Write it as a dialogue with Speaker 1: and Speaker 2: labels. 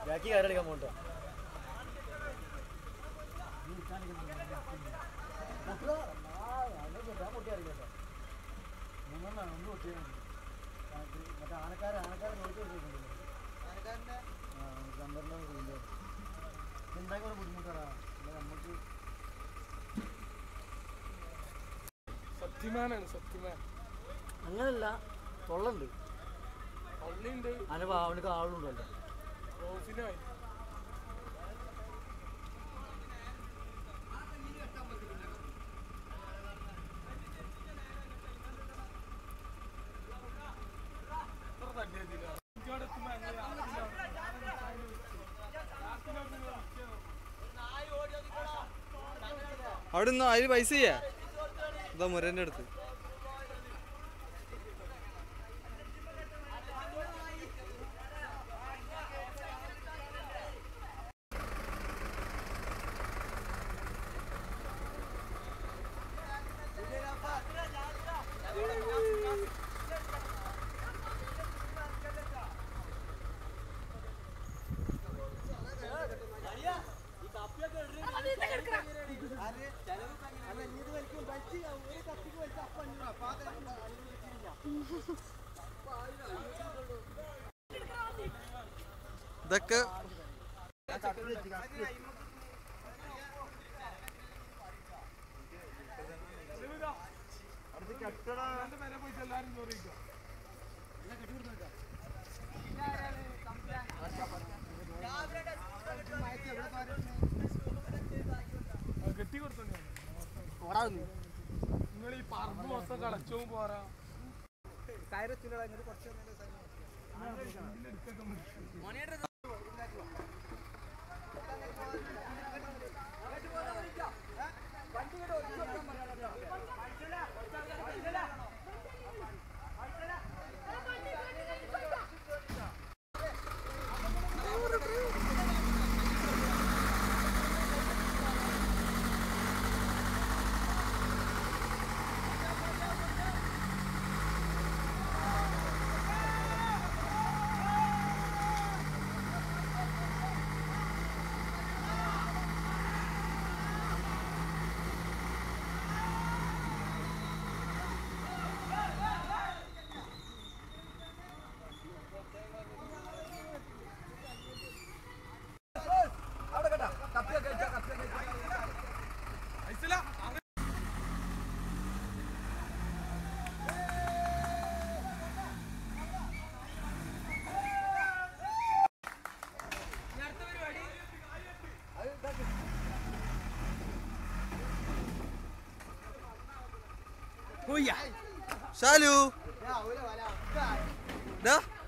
Speaker 1: ബാക്കി കയറിയെടുക്കാൻ പോകണ്ട മൂന്നെണ്ണാണ് ഒന്ന് പൊട്ടിയാൽ മതി മറ്റേ ആനക്കാരെ ആനക്കാരെ നോക്കി വെച്ചിട്ടുണ്ടല്ലോ ആ ചന്ദ്രനും കൂടില്ലേ ഉണ്ടാക്കി ഒരു ബുദ്ധിമുട്ടാടാ അല്ല നമുക്ക്
Speaker 2: സത്യമാനാണ് സത്യമാൻ
Speaker 1: അങ്ങനല്ല തൊള്ളുണ്ട്
Speaker 2: പള്ളിയുണ്ട്
Speaker 1: അതിന് അവനക്ക് ആളുണ്ടല്ലോ
Speaker 2: റോഫിനായി
Speaker 3: അവിടെ നിന്ന് അതിന് പൈസ ചെയ്യാ ഇതാ മുരന്റെ അടുത്ത് ഇതൊക്കെ
Speaker 2: പോയിട്ട് എല്ലാരും ചോറിയിക്കാം കെട്ടി കൊടുത്തു നിങ്ങൾ ഈ പറമ്പ് മൊത്തം കളച്ചോ പോരാ
Speaker 3: ഷാലു ഡാ